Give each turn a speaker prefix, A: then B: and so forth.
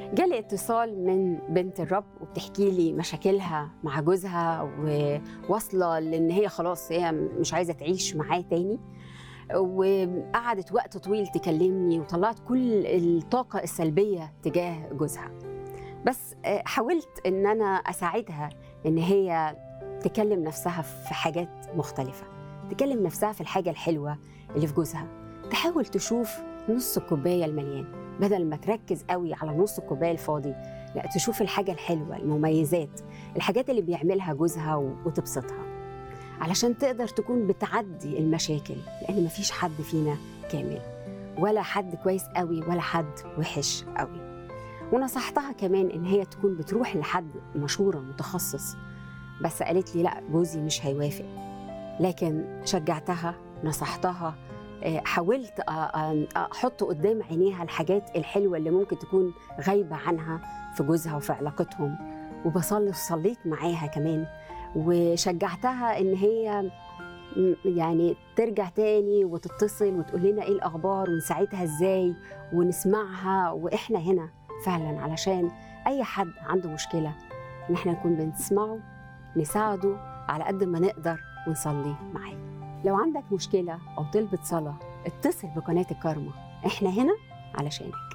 A: جالي اتصال من بنت الرب وبتحكي لي مشاكلها مع جوزها وواصله لان هي خلاص هي مش عايزه تعيش معاه تاني وقعدت وقت طويل تكلمني وطلعت كل الطاقه السلبيه تجاه جوزها بس حاولت ان انا اساعدها ان هي تكلم نفسها في حاجات مختلفه تكلم نفسها في الحاجه الحلوه اللي في جوزها تحاول تشوف نص الكوبايه المليان بدل ما تركز قوي على نص الكوبايه الفاضي لا تشوف الحاجه الحلوه المميزات الحاجات اللي بيعملها جوزها وتبسطها علشان تقدر تكون بتعدي المشاكل لان مفيش حد فينا كامل ولا حد كويس قوي ولا حد وحش قوي ونصحتها كمان ان هي تكون بتروح لحد مشوره متخصص بس قالت لي لا جوزي مش هيوافق لكن شجعتها نصحتها حاولت احط قدام عينيها الحاجات الحلوه اللي ممكن تكون غايبه عنها في جوزها وفي علاقتهم وبصلي وصليت معاها كمان وشجعتها ان هي يعني ترجع تاني وتتصل وتقول لنا ايه الاخبار ونساعدها ازاي ونسمعها واحنا هنا فعلا علشان اي حد عنده مشكله ان احنا نكون بنسمعه نساعده على قد ما نقدر ونصلي معاه لو عندك مشكله او طلبة صلاه اتصل بقناه الكارما احنا هنا علشانك